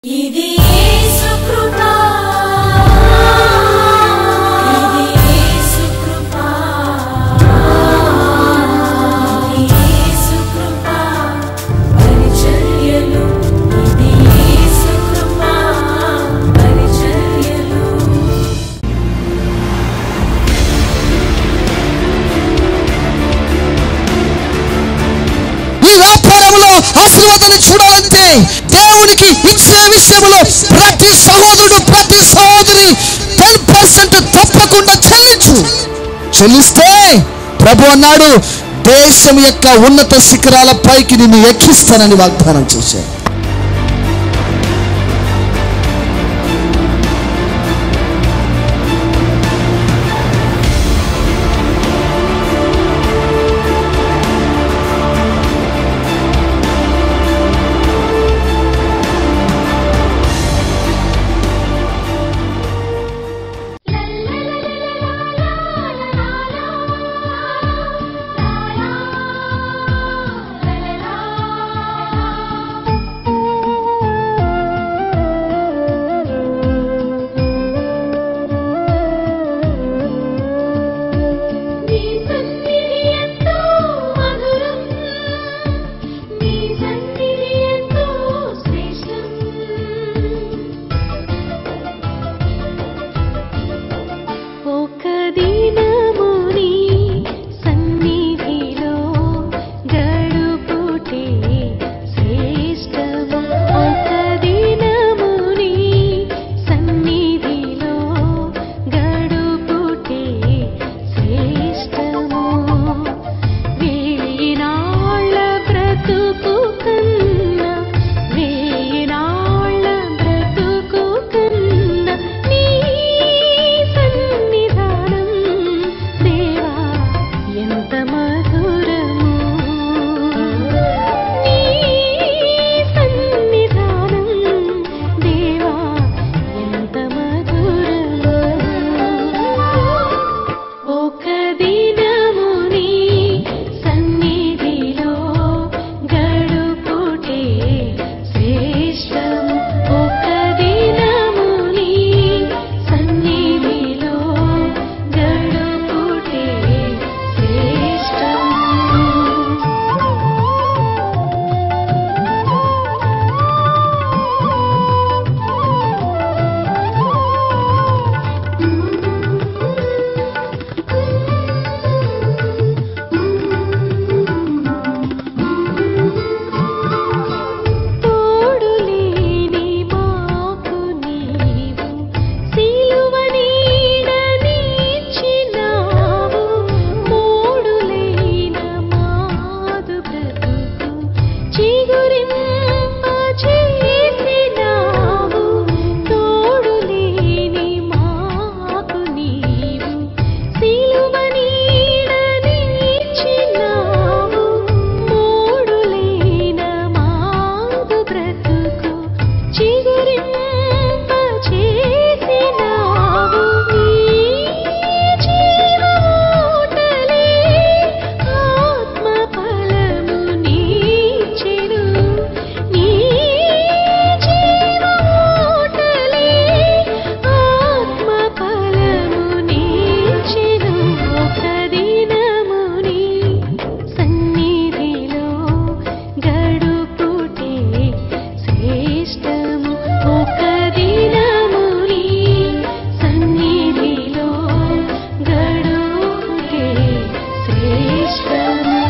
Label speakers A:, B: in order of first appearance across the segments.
A: ఇది యేసు కృపా ఇది యేసు కృపా ఇది యేసు కృపా పరిచర్యలు ఇది యేసు కృపా పరిచర్యలు
B: ఈ వ్యాపారంలో ఆశీర్వాదాన్ని చూడాలంటే దేవునికి ఇచ్చే విషయంలో ప్రతి సహోదరుడు ప్రతి సహోదరి టెన్ పర్సెంట్ తప్పకుండా చెల్లించు చెల్లిస్తే ప్రభు అన్నాడు దేశం యొక్క ఉన్నత శిఖరాల పైకి నిన్ను ఎక్కిస్తానని వాగ్దానం చేశాడు
A: నీ సన్నిధి ఎంతో మధురం నీ సన్నిధి ఎంతో శ్రేష్టం ఒక దినము నీ సన్నిధిలో గడుపుటే శ్రేష్టము ఒక దినము నీ సన్నిధిలో గడుపుటే శ్రేష్టము వేయినాళ్ళ బ్రతుకు కన్నా వేయినాళ్ళ బ్రతుకు కన్నా నీ సన్నిధానం దేవా ఎంత మధురము నీ సన్నిధానం దేవా ఎంత మధురము ఒక దినము నీ సన్నిధిలో గడుపుటే శ్రేష్టము ఒక దినము నీ సన్నిధిలో గడుపుటే శ్రేష్టము తోడులేని మాకు నీవు సిలువ నీడనిచ్చినావు తోడులేన మాదు బ్రతుకు చిగురింపచేసినావు తోడులేని మాకు నీవు సిలువ నీడనిచ్చినావు తోడులేన మాదు బ్రతుకు చిగురింపచేసినావు నీ జీవోటలే ఆత్మ ఫలము నీచెను నీ జీవోటలే ఆత్మ ఫలము నీచెను ఒక దినము నీ సన్నిధిలో గడుపుటే శ్రేష్టము ఒక దినము నీ సన్నిధిలో గడుపుటే శ్రేష్టము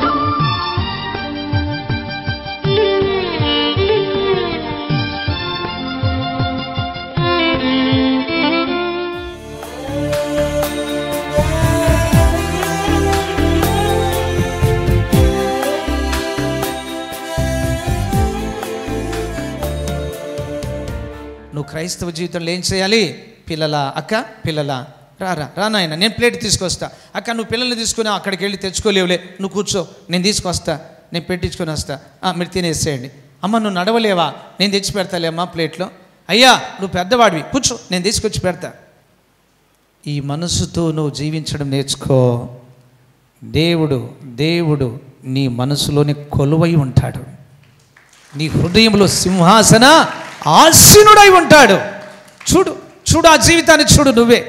C: నువ్వు క్రైస్తవ జీవితంలో ఏం చేయాలి పిల్లల అక్క పిల్లల రా రా రా నాయన నేను ప్లేట్ తీసుకొస్తా అక్క నువ్వు పిల్లల్ని తీసుకుని అక్కడికి వెళ్ళి తెచ్చుకోలేవులే నువ్వు కూర్చో నేను తీసుకొస్తా నేను పెట్టించుకొని వస్తా ఆ, మీరు తినేసేయండి అమ్మ నువ్వు నడవలేవా నేను తెచ్చి పెడతాలే అమ్మా ప్లేట్లో అయ్యా నువ్వు పెద్దవాడివి కూర్చో నేను తీసుకొచ్చి పెడతా ఈ మనసుతో నువ్వు జీవించడం నేర్చుకో దేవుడు దేవుడు నీ మనసులోనే కొలువై ఉంటాడు నీ హృదయంలో సింహాసన ఆసీనుడై ఉంటాడు చూడు చూడు ఆ జీవితాన్ని చూడు నువ్వే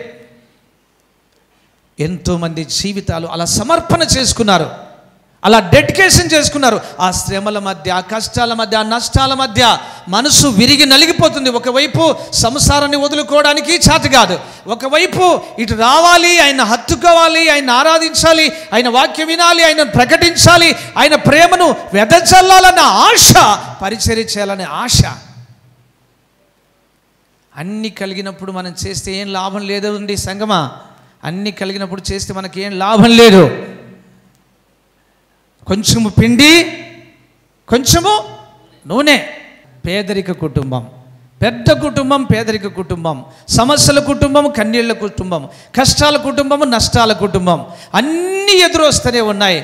C: ఎంతోమంది జీవితాలు అలా సమర్పణ చేసుకున్నారు అలా డెడికేషన్ చేసుకున్నారు ఆ శ్రమల మధ్య ఆ కష్టాల మధ్య ఆ నష్టాల మధ్య మనసు విరిగి నలిగిపోతుంది ఒకవైపు సంసారాన్ని వదులుకోవడానికి చేత కాదు ఒకవైపు ఇటు రావాలి ఆయన హత్తుకోవాలి ఆయన ఆరాధించాలి ఆయన వాక్యం వినాలి ఆయన ప్రకటించాలి ఆయన ప్రేమను వెదజల్లాలన్న ఆశ పరిచర్య చేయాలనే ఆశ అన్నీ కలిగినప్పుడు మనం చేస్తే ఏం లాభం లేదు అండి సంగమా అన్నీ కలిగినప్పుడు చేస్తే మనకి ఏం లాభం లేదు కొంచెము పిండి కొంచెము నూనె పేదరిక కుటుంబం పెద్ద కుటుంబం పేదరిక కుటుంబం సమస్యల కుటుంబం కన్నీళ్ళ కుటుంబం కష్టాల కుటుంబం నష్టాల కుటుంబం అన్నీ ఎదురొస్తూనే ఉన్నాయి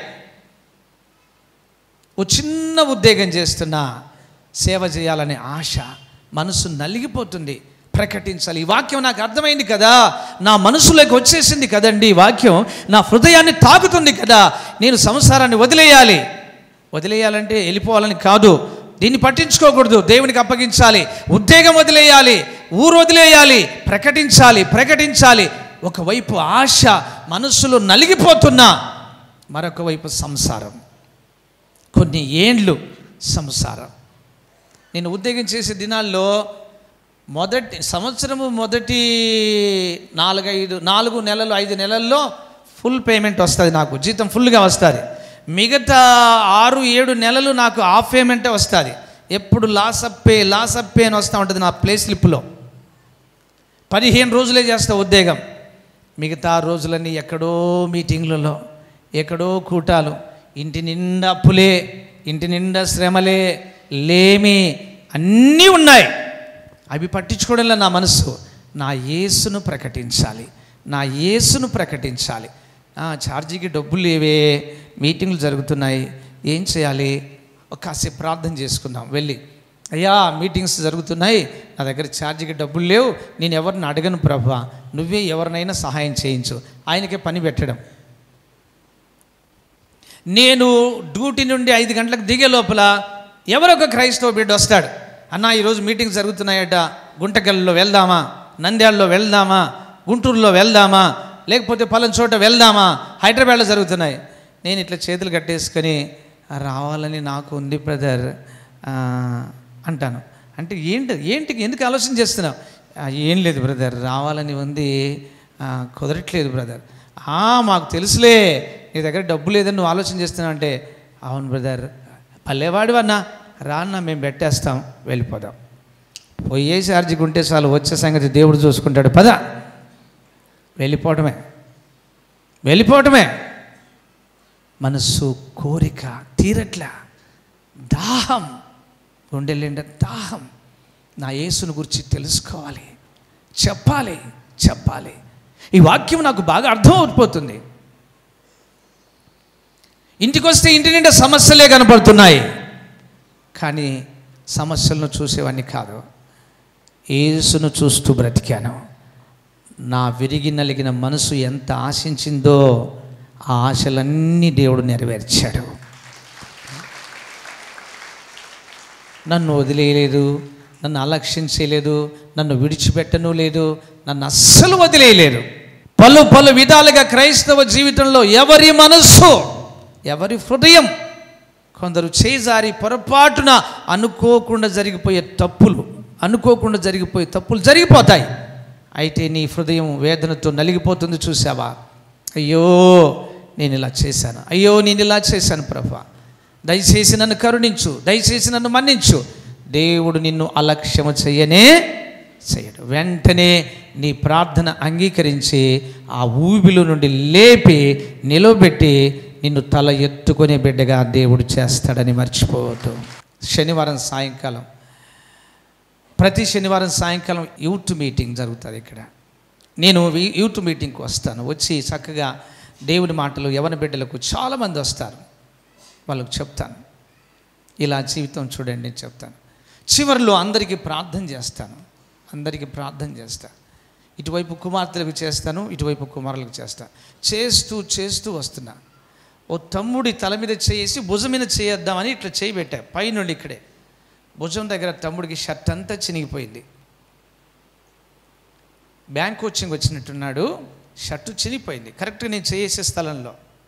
C: ఓ చిన్న ఉద్యోగం చేస్తున్నా సేవ చేయాలనే ఆశ మనసు నలిగిపోతుంది ప్రకటించాలి ఈ వాక్యం నాకు అర్థమైంది కదా నా మనసులోకి వచ్చేసింది కదండి ఈ వాక్యం నా హృదయాన్ని తాకుతుంది కదా నేను సంసారాన్ని వదిలేయాలి వదిలేయాలంటే వెళ్ళిపోవాలని కాదు దీన్ని పట్టించుకోకూడదు దేవునికి అప్పగించాలి ఉద్యోగం వదిలేయాలి ఊరు వదిలేయాలి ప్రకటించాలి ప్రకటించాలి ఒకవైపు ఆశ మనస్సులో నలిగిపోతున్నా మరొక వైపు సంసారం కొన్ని ఏండ్లు సంసారం నేను ఉద్యోగం చేసే దినాల్లో మొదటి సంవత్సరము మొదటి నాలుగైదు నాలుగు నెలలు ఐదు నెలల్లో ఫుల్ పేమెంట్ వస్తుంది నాకు జీతం ఫుల్గా వస్తుంది మిగతా ఆరు ఏడు నెలలు నాకు హాఫ్ పేమెంటే వస్తుంది ఎప్పుడు లాస్ అప్పే లాస్ అప్పే అని వస్తూ ఉంటుంది నా ప్లే స్లిప్లో పదిహేను రోజులే చేస్తా ఉద్యోగం మిగతా రోజులన్నీ ఎక్కడో మీటింగ్లలో ఎక్కడో కూటాలు ఇంటి నిండా అప్పులే ఇంటి నిండా శ్రమలే లేమి అన్నీ ఉన్నాయి అవి పట్టించుకోవడంలో నా మనసు నా యేసును ప్రకటించాలి నా యేసును ప్రకటించాలి ఆ, ఛార్జీకి డబ్బులు లేవే మీటింగ్లు జరుగుతున్నాయి ఏం చేయాలి ఒక కాసేపు ప్రార్థన చేసుకుందాం వెళ్ళి అయ్యా మీటింగ్స్ జరుగుతున్నాయి నా దగ్గర ఛార్జీకి డబ్బులు లేవు నేను ఎవరిని అడగను ప్రభా నువ్వే ఎవరినైనా సహాయం చేయించు ఆయనకే పని పెట్టడం నేను డ్యూటీ నుండి ఐదు గంటలకు దిగే లోపల ఎవరొక క్రైస్తవ బిడ్డ వస్తాడు అన్న ఈరోజు మీటింగ్స్ జరుగుతున్నాయట గుంటకల్లో వెళ్దామా నంద్యాలలో వెళ్దామా గుంటూరులో వెళ్దామా లేకపోతే పలానా చోట వెళ్దామా హైదరాబాద్లో జరుగుతున్నాయి నేను ఇట్లా చేతులు కట్టేసుకొని "ఆ, రావాలని నాకు ఉంది బ్రదర్ అంటాను అంటే ఏంటి ఏంటి ఎందుకు ఆలోచన చేస్తున్నావు "ఆ, ఏం లేదు బ్రదర్ రావాలని ఉంది ఆ, కుదరట్లేదు బ్రదర్ "ఆ, మాకు తెలుసులే నీ దగ్గర డబ్బు లేదని నువ్వు ఆలోచన చేస్తున్నావు అంటే అవును బ్రదర్ పల్లెవాడు అన్నా రాన్న మేము పెట్టేస్తాం వెళ్ళిపోదాం పోయే ఛార్జీకి ఉంటే చాలు వచ్చే సంగతి దేవుడు చూసుకుంటాడు పద వెళ్ళిపోవటమే వెళ్ళిపోవటమే మనస్సు కోరిక తీరట్లా దాహం గుండెలిండ దాహం నా యేసును గురించి తెలుసుకోవాలి చెప్పాలి చెప్పాలి ఈ వాక్యం నాకు బాగా అర్థం అయిపోతుంది ఇంటికి వస్తే ఇంటి నిండా సమస్యలే కనపడుతున్నాయి కానీ సమస్యలను చూసేవాడిని కాదు యేసును చూస్తూ బ్రతికాను నా విరిగి నలిగిన మనసు ఎంత ఆశించిందో ఆ ఆశలన్నీ దేవుడు నెరవేర్చాడు నన్ను వదిలేయలేదు నన్ను అలక్షించలేదు నన్ను విడిచిపెట్టను లేదు నన్ను అస్సలు వదిలేయలేదు పలు పలు విధాలుగా క్రైస్తవ జీవితంలో ఎవరి మనస్సు ఎవరి హృదయం కొందరు చేజారి పొరపాటున అనుకోకుండా జరిగిపోయే తప్పులు అనుకోకుండా జరిగిపోయే తప్పులు జరిగిపోతాయి అయితే నీ హృదయం వేదనతో నలిగిపోతుంది చూసావా అయ్యో నేను ఇలా చేశాను అయ్యో నేను ఇలా చేశాను ప్రభా దయచేసి నన్ను కరుణించు దయచేసి నన్ను మన్నించు దేవుడు నిన్ను అలక్ష్యము చెయ్యనే చేయడు వెంటనే నీ ప్రార్థన అంగీకరించి ఆ ఊబిలో నుండి లేపి నిలబెట్టి నిన్ను తల ఎత్తుకునే బిడ్డగా దేవుడు చేస్తాడని మర్చిపోవద్దు శనివారం సాయంకాలం ప్రతి శనివారం సాయంకాలం యూత్ మీటింగ్ జరుగుతుంది ఇక్కడ నేను ఈ యూత్ మీటింగ్కి వస్తాను వచ్చి చక్కగా దేవుడి మాటలు యవన బిడ్డలకు చాలామంది వస్తారు వాళ్ళకు చెప్తాను ఇలా జీవితం చూడండి నేను చెప్తాను చివరిలో అందరికీ ప్రార్థన చేస్తాను అందరికీ ప్రార్థన చేస్తాను ఇటువైపు కుమార్తెలకు చేస్తాను ఇటువైపు కుమారులకు చేస్తాను చేస్తూ చేస్తూ వస్తున్నా ఓ తమ్ముడి తల మీద చేసి భుజం మీద చేయొద్దామని ఇట్లా చేయి పెట్టా పైనుండి ఇక్కడే భుజం దగ్గర తమ్ముడికి షర్ట్ అంతా చినిగిపోయింది బ్యాంక్ కోచింగ్ వచ్చినట్టున్నాడు షర్టు చినిగిపోయింది కరెక్ట్గా నేను చేసే స్థలంలో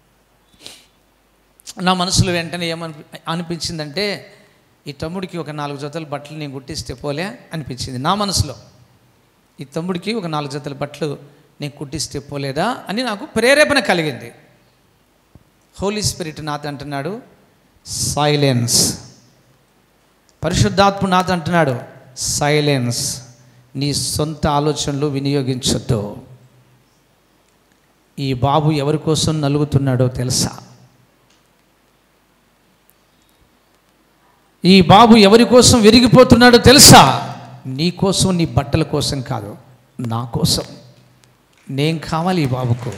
C: నా మనసులో వెంటనే ఏమని అనిపించిందంటే ఈ తమ్ముడికి ఒక నాలుగు జతల బట్టలు నేను కుట్టిస్తే పోలే అనిపించింది నా మనసులో ఈ తమ్ముడికి ఒక నాలుగు జతల బట్టలు నేను కుట్టిస్తే పోలేదా అని నాకు ప్రేరేపణ కలిగింది హోలీ స్పిరిట్ నాతో అంటున్నాడు సైలెన్స్ పరిశుద్ధాత్మ నాతో అంటున్నాడు సైలెన్స్ నీ సొంత ఆలోచనలు వినియోగించొద్దు ఈ బాబు ఎవరి కోసం నలుగుతున్నాడో తెలుసా ఈ బాబు ఎవరి కోసం విరిగిపోతున్నాడో తెలుసా నీ కోసం నీ బట్టల కోసం కాదు నా కోసం నేను కావాలి ఈ బాబుకు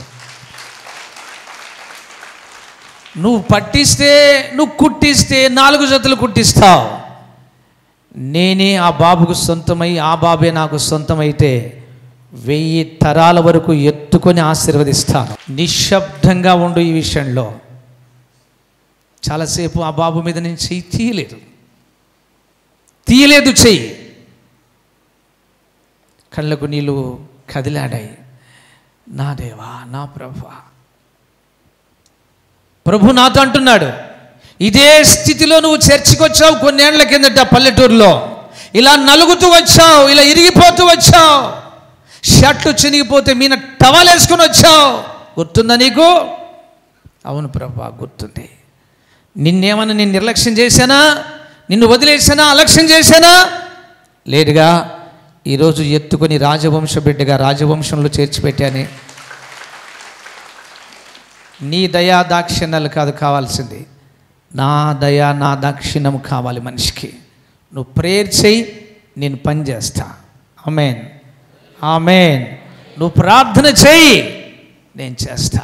C: నువ్వు పట్టిస్తే నువ్వు కుట్టిస్తే నాలుగు జతలు కుట్టిస్తావు నేనే ఆ బాబుకు సొంతమై ఆ బాబే నాకు సొంతమైతే వెయ్యి తరాల వరకు ఎత్తుకొని ఆశీర్వదిస్తాను నిశ్శబ్దంగా ఉండు ఈ విషయంలో చాలాసేపు ఆ బాబు మీద నేను చెయ్యి తీయలేదు తీయలేదు చెయ్యి కళ్ళకు నీళ్ళు కదిలాడాయి నా దేవా నా ప్రభా ప్రభు నాతో అంటున్నాడు ఇదే స్థితిలో నువ్వు చర్చికి వచ్చావు కొన్నేళ్ల కిందట పల్లెటూరులో ఇలా నలుగుతూ వచ్చావు ఇలా ఇరిగిపోతూ వచ్చావు షర్ట్లు చినిగిపోతే మీన టవలేసుకుని వచ్చావు గుర్తుందా నీకు అవును ప్రభా గుర్తుంది నిన్నేమన్నా నేను నిర్లక్ష్యం చేశానా నిన్ను వదిలేసానా అలక్ష్యం చేశానా లేదుగా ఈరోజు ఎత్తుకొని రాజవంశ బిడ్డగా రాజవంశంలో చేర్చిపెట్టానే నీ దయా దాక్షిణ్యాలు కాదు కావాల్సింది నా దయా నా దాక్షిణ్యం కావాలి మనిషికి నువ్వు ప్రేయర్ చేయి నేను పని చేస్తా ఆమెన్ ఆమెన్ నువ్వు ప్రార్థన చేయి నేను చేస్తా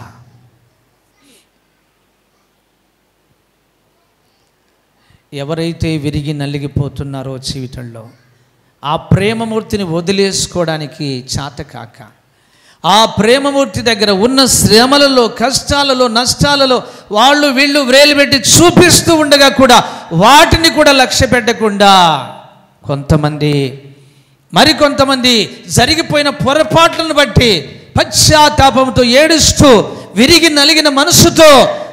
C: ఎవరైతే విరిగి నలిగిపోతున్నారో జీవితంలో ఆ ప్రేమమూర్తిని వదిలేసుకోవడానికి చాతకాక ఆ ప్రేమమూర్తి దగ్గర ఉన్న శ్రమలలో కష్టాలలో నష్టాలలో వాళ్ళు వీళ్ళు వ్రేలు పెట్టి చూపిస్తూ ఉండగా కూడా వాటిని కూడా లక్ష్య పెట్టకుండా కొంతమంది మరికొంతమంది జరిగిపోయిన పొరపాట్లను బట్టి పశ్చాత్తాపంతో ఏడుస్తూ విరిగి నలిగిన మనసుతో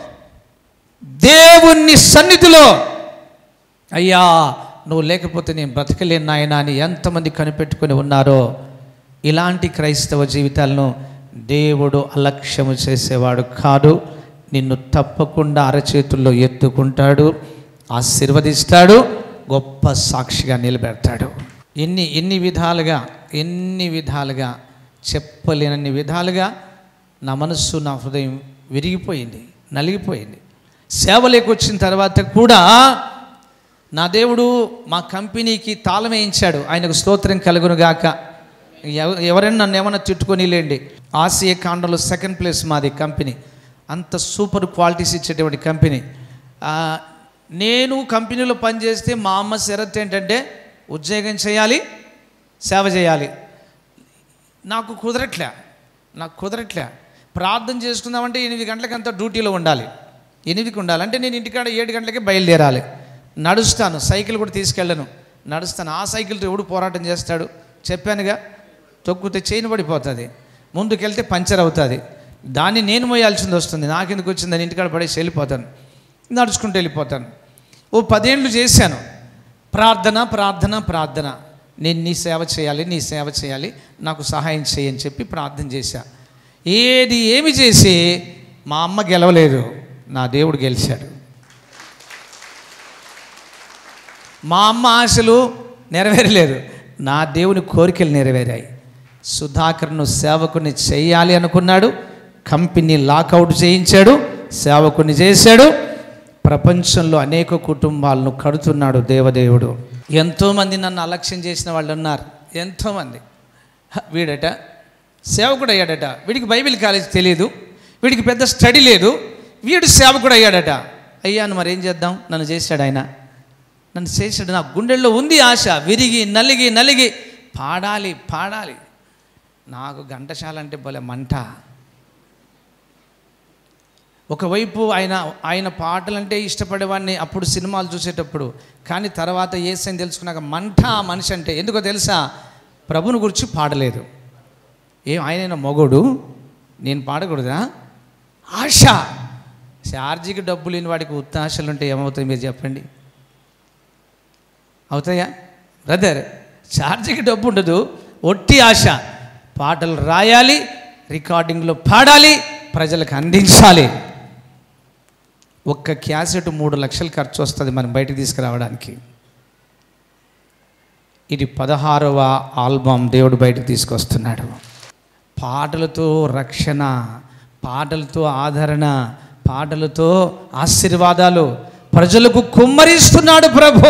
C: దేవుని సన్నిధిలో అయ్యా నువ్వు లేకపోతే నేను బ్రతకలేను నాయనా అని ఎంతమంది కనిపెట్టుకొని ఉన్నారో ఇలాంటి క్రైస్తవ జీవితాలను దేవుడు అలక్ష్యము చేసేవాడు కాదు నిన్ను తప్పకుండా అరచేతుల్లో ఎత్తుకుంటాడు ఆశీర్వదిస్తాడు గొప్ప సాక్షిగా నిలబెడతాడు ఎన్ని ఎన్ని విధాలుగా ఎన్ని విధాలుగా చెప్పలేనన్ని విధాలుగా నా మనస్సు నా హృదయం విరిగిపోయింది నలిగిపోయింది సేవలోకి వచ్చిన తర్వాత కూడా నా దేవుడు మా కంపెనీకి తాళం వేయించాడు ఆయనకు స్తోత్రం కలుగును గాక ఎవ- ఎవరైనా నన్ను ఏమైనా తిట్టుకొని లేండి ఆసియా కాండంలో సెకండ్ ప్లేస్ మాది కంపెనీ అంత సూపర్ క్వాలిటీస్ ఇచ్చేటువంటి కంపెనీ ఆ, నేను కంపెనీలో పనిచేస్తే మా అమ్మ షరత్ ఏంటంటే ఉద్యోగం చేయాలి సేవ చేయాలి నాకు కుదరట్లే నాకు కుదరట్లే ప్రార్థన చేసుకుందామంటే ఎనిమిది గంటలకంతా డ్యూటీలో ఉండాలి ఎనిమిదికి ఉండాలి అంటే నేను ఇంటికాడ ఏడు గంటలకే బయలుదేరాలి నడుస్తాను సైకిల్ కూడా తీసుకెళ్ళను నడుస్తాను ఆ సైకిల్తో ఎవడు పోరాటం చేస్తాడు చెప్పానుగా తొక్కితే చైన్ పడిపోతుంది ముందుకెళ్తే పంచర్ అవుతుంది దాన్ని నేను మోయాల్సింది వస్తుంది నాకెందుకు వచ్చిందని ఇంటికాడ పడేసి వెళ్ళిపోతాను నడుచుకుంటూ వెళ్ళిపోతాను ఓ పదేళ్ళు చేశాను ప్రార్థన ప్రార్థన ప్రార్థన నేను నీ సేవ చేయాలి నీ సేవ చేయాలి నాకు సహాయం చేయని చెప్పి ప్రార్థన చేశా ఏది ఏమి చేసి మా అమ్మ గెలవలేదు నా దేవుడు గెలిచాడు మా అమ్మ ఆశలు నెరవేరలేదు నా దేవుని కోరికలు నెరవేరాయి సుధాకర్ను సేవకుని చేయాలి అనుకున్నాడు కంపెనీ లాకౌట్ చేయించాడు సేవకుని చేశాడు ప్రపంచంలో అనేక కుటుంబాలను కడుతున్నాడు దేవదేవుడు ఎంతోమంది నన్ను అలక్ష్యం చేసిన వాళ్ళు ఉన్నారు ఎంతోమంది హ, వీడట సేవకుడు అయ్యాడట వీడికి బైబిల్ కాలేజ్ తెలియదు వీడికి పెద్ద స్టడీ లేదు వీడు సేవకుడు అయ్యాడట అయ్యాను మరి ఏం చేద్దాం నన్ను చేశాడు ఆయన నన్ను చేశాడు నా గుండెల్లో ఉంది ఆశ విరిగి నలిగి నలిగి పాడాలి పాడాలి నాకు ఘంటశాల అంటే భలే మంట ఒకవైపు ఆయన ఆయన పాటలంటే ఇష్టపడేవాడిని అప్పుడు సినిమాలు చూసేటప్పుడు కానీ తర్వాత ఏసని తెలుసుకున్నాక మంట ఆ మనిషి అంటే ఎందుకో తెలుసా ప్రభుని గురించి పాడలేదు ఏం ఆయన మొగోడు నేను పాడకూడదా ఆశ ఛార్జీకి డబ్బు లేని వాడికి ఉత్తాశలు ఉంటే ఏమవుతాయి మీరు చెప్పండి అవుతాయా బ్రదర్ ఛార్జీకి డబ్బు ఉండదు ఒట్టి ఆశ పాటలు రాయాలి రికార్డింగ్లో పాడాలి ప్రజలకు అందించాలి ఒక్క క్యాసెట్ మూడు లక్షలు ఖర్చు వస్తుంది మనం బయటికి తీసుకురావడానికి ఇది పదహారవ ఆల్బమ్ దేవుడు బయటకు తీసుకొస్తున్నాడు పాటలతో రక్షణ పాటలతో ఆదరణ పాటలతో ఆశీర్వాదాలు ప్రజలకు కుమ్మరిస్తున్నాడు ప్రభు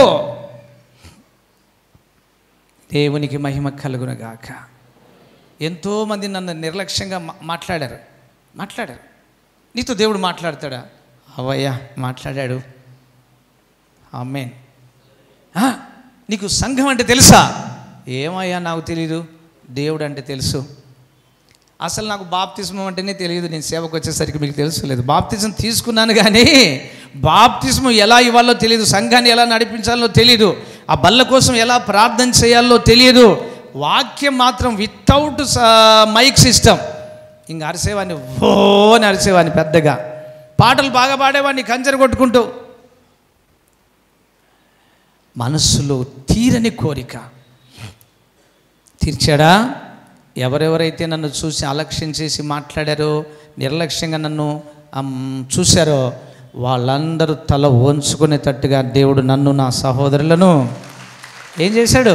C: దేవునికి మహిమ కలుగునగాక ఎంతోమంది నన్ను నిర్లక్ష్యంగా మా- మాట్లాడారు మాట్లాడారు నీతో దేవుడు మాట్లాడతాడా అవయ్యా మాట్లాడాడు ఆమెన్ ఆ, నీకు సంఘం అంటే తెలుసా ఏమయ్యా నాకు తెలియదు దేవుడు అంటే తెలుసు అసలు నాకు బాప్తిస్మం అంటేనే తెలియదు నేను సేవకు వచ్చేసరికి మీకు తెలుసు లేదు బాప్తిజం తీసుకున్నాను కానీ బాప్తిస్మం ఎలా ఇవ్వాలో తెలియదు సంఘాన్ని ఎలా నడిపించాలో తెలియదు ఆ బల్ల కోసం ఎలా ప్రార్థన చేయాలో తెలియదు వాక్యం మాత్రం వితౌట్ మైక్ సిస్టమ్ ఇంక అరిసేవాడిని ఓ అని అరిసేవాడిని పెద్దగా పాటలు బాగా పాడేవాడిని కంచెర కొట్టుకుంటూ మనస్సులో తీరని కోరిక తీర్చాడా ఎవరెవరైతే నన్ను చూసి అలక్ష్యం చేసి మాట్లాడారో నిర్లక్ష్యంగా నన్ను అమ్, చూశారో వాళ్ళందరూ తల వంచుకునేటట్టుగా దేవుడు నన్ను నా సహోదరులను ఏం చేశాడు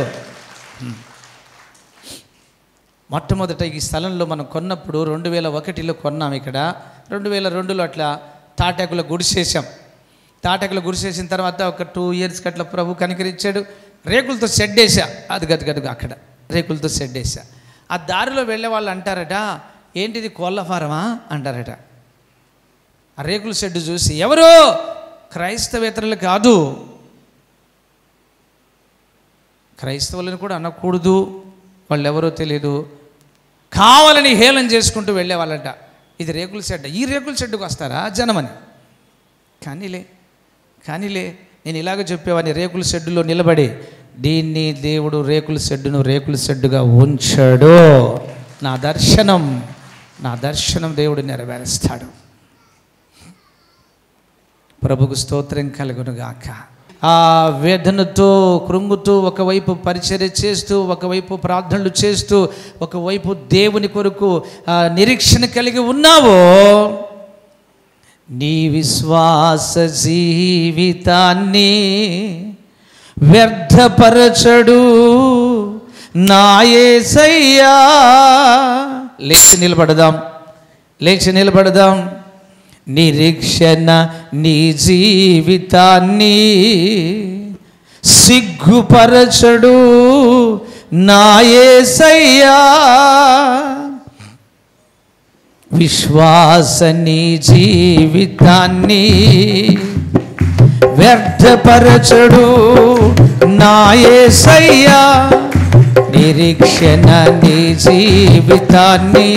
C: మొట్టమొదట ఈ స్థలంలో మనం కొన్నప్పుడు రెండు వేల ఒకటిలో కొన్నాం ఇక్కడ రెండు వేల రెండులో అట్లా తాటాకుల గుడిసేసాం తాటాకుల గుడిసేసిన తర్వాత ఒక టూ ఇయర్స్కి అట్లా ప్రభు కనికరించాడు రేకులతో షెడ్ వేసా అది గది గదుగు అక్కడ రేకులతో షెడ్ వేసా ఆ దారిలో వెళ్ళే వాళ్ళు అంటారట ఏంటిది కోళ్ళ ఫారమా అంటారట ఆ రేకుల షెడ్ చూసి ఎవరు క్రైస్తవేతరులు కాదు క్రైస్తవులను కూడా అనకూడదు వాళ్ళు ఎవరో తెలియదు కావాలని హేళన చేసుకుంటూ వెళ్ళేవాళ్ళంట ఇది రేకుల షెడ్ ఈ రేకుల షెడ్డుకు వస్తారా జనమని కానీలే కానీలే నేను ఇలాగ చెప్పేవాడిని రేకుల షెడ్డులో నిలబడి దీన్ని దేవుడు రేకుల షెడ్డును రేకుల షెడ్డుగా ఉంచాడు నా దర్శనం నా దర్శనం దేవుడు నెరవేరుస్తాడు ప్రభుకు స్తోత్రం కలుగునుగాక ఆ వేదనతో కృంగుతూ ఒకవైపు పరిచర్య చేస్తూ ఒకవైపు ప్రార్థనలు చేస్తూ ఒకవైపు దేవుని కొరకు ఆ, నిరీక్షణ కలిగి ఉన్నావో నీ విశ్వాస జీవితాన్ని వ్యర్థపరచడు నాయసయ్యా లేచి నిలబడదాం లేచి నిలబడదాం నిరీక్షణ నీ జీవితాన్ని సిగ్గుపరచడు నాయసయ్యా విశ్వాస నీ జీవితాన్ని వ్యర్థపరచడు నాయసయ్యా నిరీక్షణ నీ జీవితాన్ని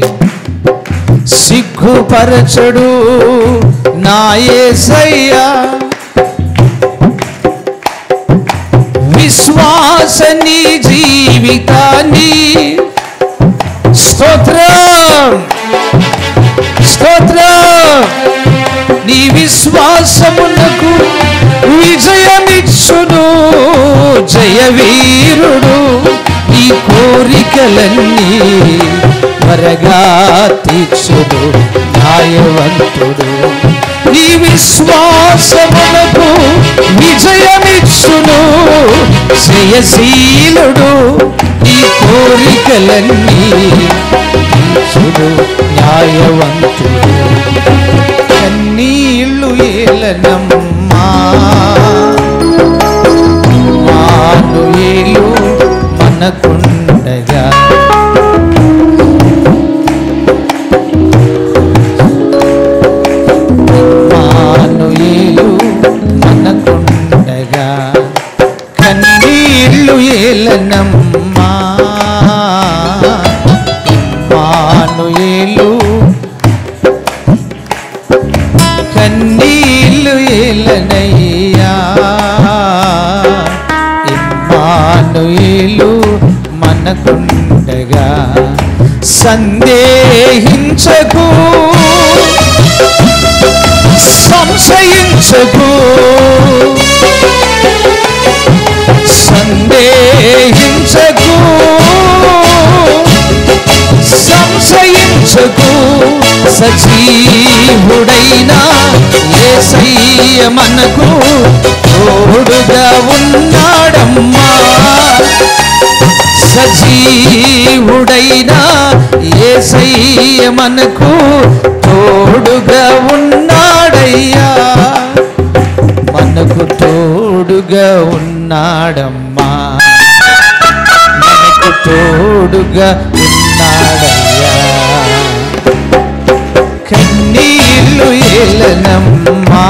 C: సిగ్గుపరచడు నాయసయ్యా విశ్వాస నీ జీవితాన్ని స్తోత్రం స్తోత్రం నీ విశ్వాసమునకు విజయమిచ్చును జయవీరుడు నీ కోరికలన్నీ త్వరగా తీర్చుడు న్యాయవంతుడు నీ విశ్వాసమునకు విజయమిచ్చును జయశీలుడు నీ కోరికలన్నీ తీర్చుడు న్యాయవంతుడు కన్నీళ్ళు ఏలనమ్మా మానుయేలు మనకుండగా మానుయేలు మనకుండగా కన్నీళ్ళు ఏలనమ్మా మానుయేలు కన్నీళ్ళు ఏలనయ్యా ఇమ్మానుయేలు మనకుండగా సందేహించకు సంశయించకు సందేహించకు సంశయించకు సజీవుడైన ఏసయ్య మనకు తోడుగా ఉన్నాడమ్మా సజీవుడైన ఏసయ్య మనకు తోడుగా ఉన్నాడయ్యా మనకు తోడుగా ఉన్నాడమ్మా మనకు తోడుగా ఉన్నాడయ్యా కన్నీళ్ళు ఏలనమ్మా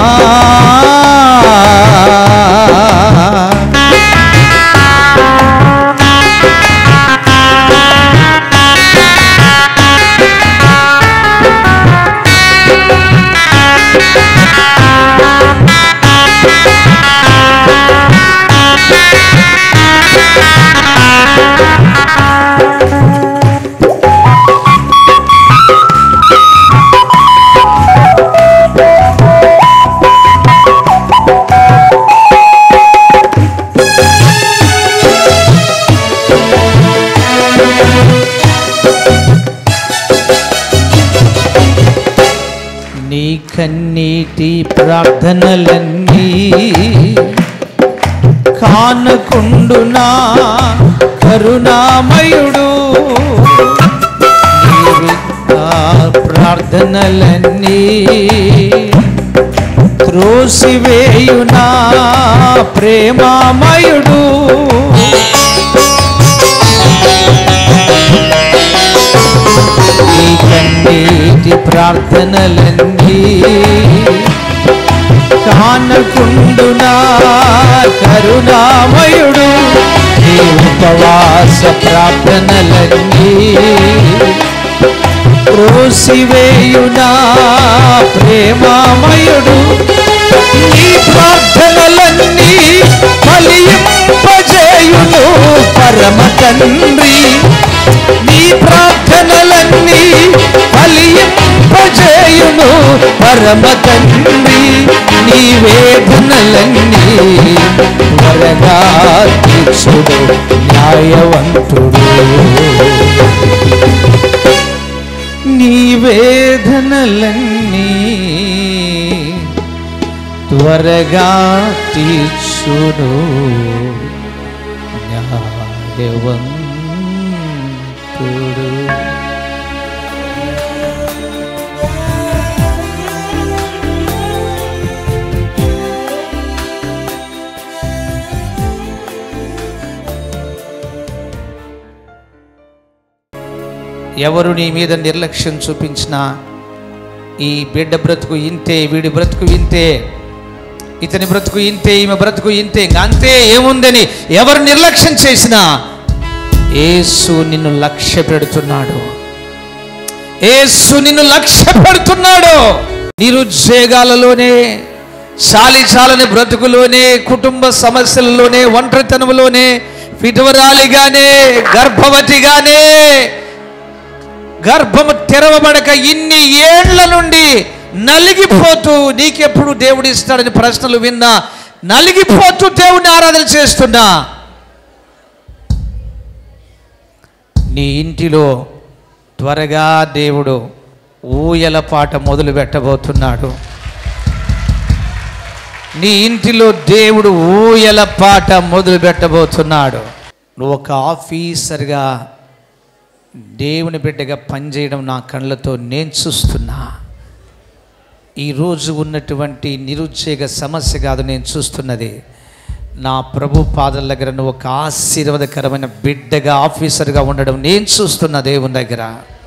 C: నీ కన్నీటి ప్రార్థనలన్నీ కానకుండునా కరుణామయుడు నీవి నా ప్రార్థనలన్నీ త్రోసివేయునా ప్రేమామయుడు నీ కన్నీటి ప్రార్థనలన్నీ కానకుండునా కరుణామయుడు నీ ఉపవాస ప్రార్థనలన్నీ త్రోసివేయునా ప్రేమామయుడు నీ ప్రార్థనలన్నీ ఫలింపజేయును పరమ తండ్రి నీ ప్రార్థనలన్నీ ఫలింపజేయును పరమ తండ్రి నీ వేదనలన్నీ వరగా తీర్చుడు న్యాయవంతుడు నీ వేదనలన్నీ త్వరగా తీర్చును న్యాయవంతుడు ఎవరు నీ మీద నిర్లక్ష్యం చూపించినా ఈ బిడ్డ బ్రతుకు ఇంతే వీడి బ్రతుకు ఇంతే ఇతని బ్రతుకు ఇంతే ఈమె బ్రతుకు ఇంతే ఇంకా అంతే ఏముందని ఎవరు నిర్లక్ష్యం చేసినా ఏసు నిన్ను లక్ష్య పెడుతున్నాడు ఏసు నిన్ను లక్ష్య పెడుతున్నాడు నిరుద్యోగాలలోనే చాలి చాలని బ్రతుకులోనే కుటుంబ సమస్యలలోనే ఒంటరితనంలోనే విధవరాలిగానే గర్భవతిగానే గర్భము తెరవబడక ఇన్ని ఏండ్ల నుండి నలిగిపోతూ నీకెప్పుడు దేవుడు ఇస్తాడని ప్రశ్నలు విన్నా నలిగిపోతూ దేవుడిని ఆరాధన చేస్తున్నా నీ ఇంటిలో త్వరగా దేవుడు ఊయల పాట మొదలు పెట్టబోతున్నాడు నీ ఇంటిలో దేవుడు ఊయల పాట మొదలు పెట్టబోతున్నాడు నువ్వు ఒక ఆఫీసర్గా దేవుని బిడ్డగా పనిచేయడం నా కళ్ళతో నేను చూస్తున్నా ఈరోజు ఉన్నటువంటి నిరుద్యోగ సమస్య కాదు నేను చూస్తున్నది నా ప్రభు పాదల దగ్గర నువ్వు ఒక ఆశీర్వాదకరమైన బిడ్డగా ఆఫీసర్గా ఉండడం నేను చూస్తున్నా దేవుని దగ్గర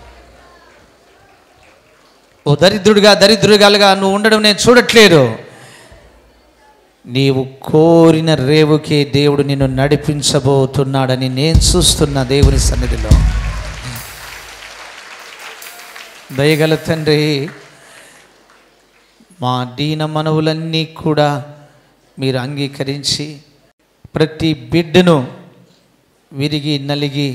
C: ఓ దరిద్రుడిగా దరిద్రుడిగాలుగా నువ్వు ఉండడం నేను చూడట్లేదు నీవు కోరిన రేవుకే దేవుడు నిన్ను నడిపించబోతున్నాడని నేను చూస్తున్నా దేవుని సన్నిధిలో దయగల తండ్రి మా దీన మనవులన్నీ కూడా మీరు అంగీకరించి ప్రతి బిడ్డను విరిగి నలిగి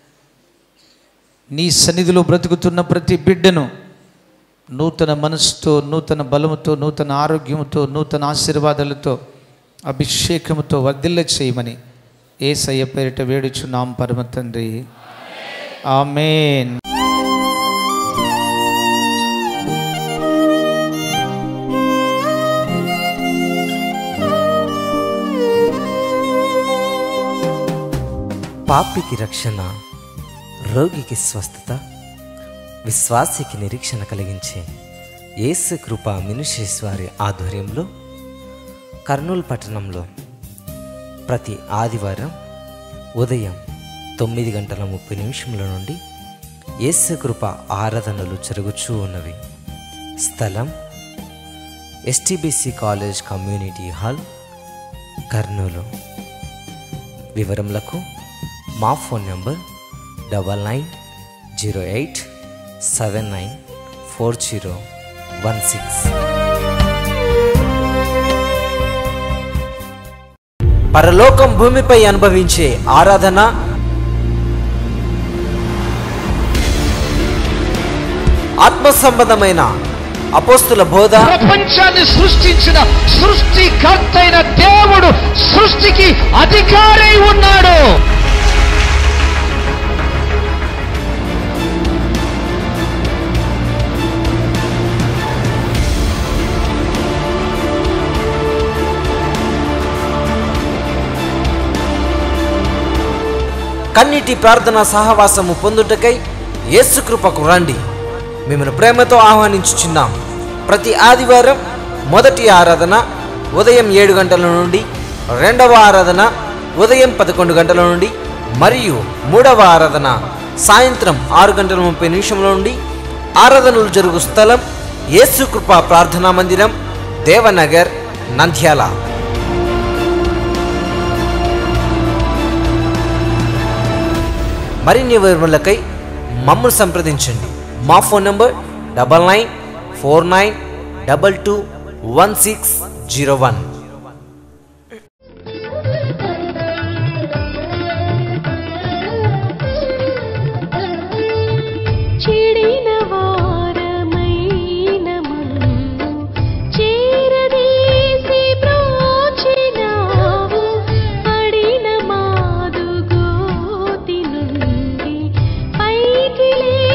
C: నీ సన్నిధిలో బ్రతుకుతున్న ప్రతి బిడ్డను నూతన మనసుతో నూతన బలముతో నూతన ఆరోగ్యముతో నూతన ఆశీర్వాదాలతో అభిషేకముతో వర్ధిల్ల చేయమని ఏసయ్య పేరిట వేడుచున్నాం పరమ తండ్రి ఆమేన్
D: పాపికి రక్షణ రోగికి స్వస్థత విశ్వాసికి నిరీక్షణ కలిగించే యేసు కృప మినిషిస్ వారి ఆధ్వర్యంలో కర్నూలు పట్టణంలో ప్రతి ఆదివారం ఉదయం తొమ్మిది గంటల ముప్పై నిమిషముల నుండి యేసు కృప ఆరాధనలు జరుగుచూ ఉన్నవి స్థలం STBC college community hall Kurnool వివరములకు మా phone number double nine zero eight seven nine four zero one six పరలోకం భూమిపై అనుభవించే ఆరాధన ఆత్మ సంబంధమైన అపోస్తుల బోధ
E: ప్రపంచాన్ని సృష్టించిన సృష్టికర్త అయిన దేవుడు సృష్టికి అధికారి ఉన్నాడు
D: కన్నిటి ప్రార్థన సహవాసము పొందుటకై యేసుకృపకు రండి మిమ్మల్ని ప్రేమతో ఆహ్వానించుచున్నాం ప్రతి ఆదివారం మొదటి ఆరాధన ఉదయం ఏడు గంటల నుండి రెండవ ఆరాధన ఉదయం పదకొండు గంటల నుండి మరియు మూడవ ఆరాధన సాయంత్రం ఆరు గంటల ముప్పై నిమిషముల నుండి ఆరాధనలు జరుగు స్థలం యేసుకృప ప్రార్థనా మందిరం దేవనగర్ నంద్యాల మరిన్ని వివరములకై మమ్మల్ని సంప్రదించండి మా phone number double nine four nine double two one six zero one
A: చెడిన వారమైన మమ్ము చేరదీసి బ్రోచినావు పడిన మాదుగోతి నుండి పైకి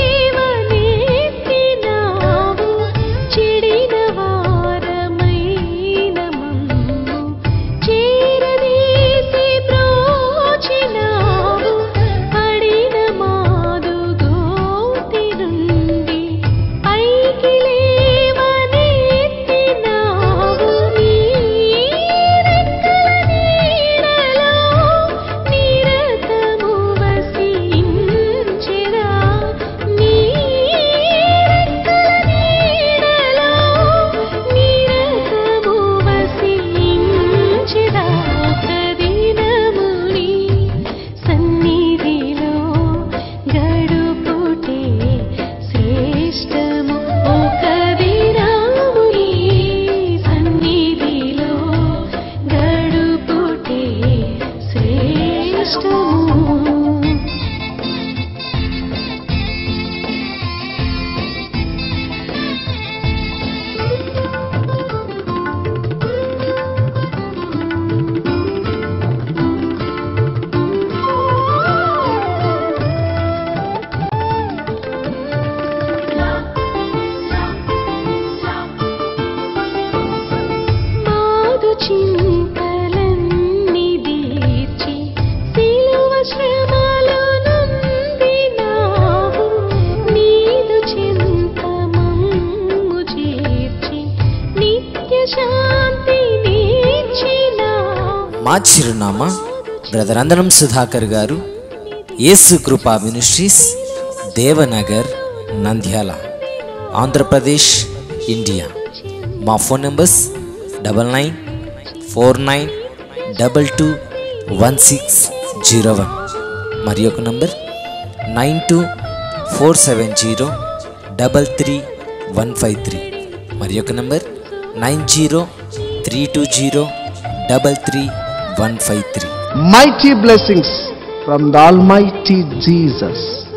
A: లేవనెత్తినావు చెడిన వారమైన మమ్ము చేరదీసి బ్రోచినావు పడిన మాదుగోతి నుండి పైకి లేవనెత్తినావు నీ రెక్కల నీడలో నిరతము వసించెదా నీ రెక్కల నీడలో నిరతము వసించెదా కదినముని సన్నిధిలో గడుపుటే శ్రేష్టము ఒక దినముని సన్నిధిలో గడుపుటే శ్రేష్టము మాదు చింతలన్నీ దీర్చి సిలువ శ్రమలు నొందినావు నీదు చింత మమ్ము చేర్చి నిత్య శాంతి నీచినావు
D: మా చిరునామా brother అందనం Sudhakar garu Yesu Krupa ministries Devanagar Nandyal Andhra Pradesh India మా phone numbers double nine four nine double two one six zero one మరి ఒక number nine two four seven zero double three one five three మరి ఒక number nine zero three two zero double three one five three
F: mighty blessings from the Almighty Jesus.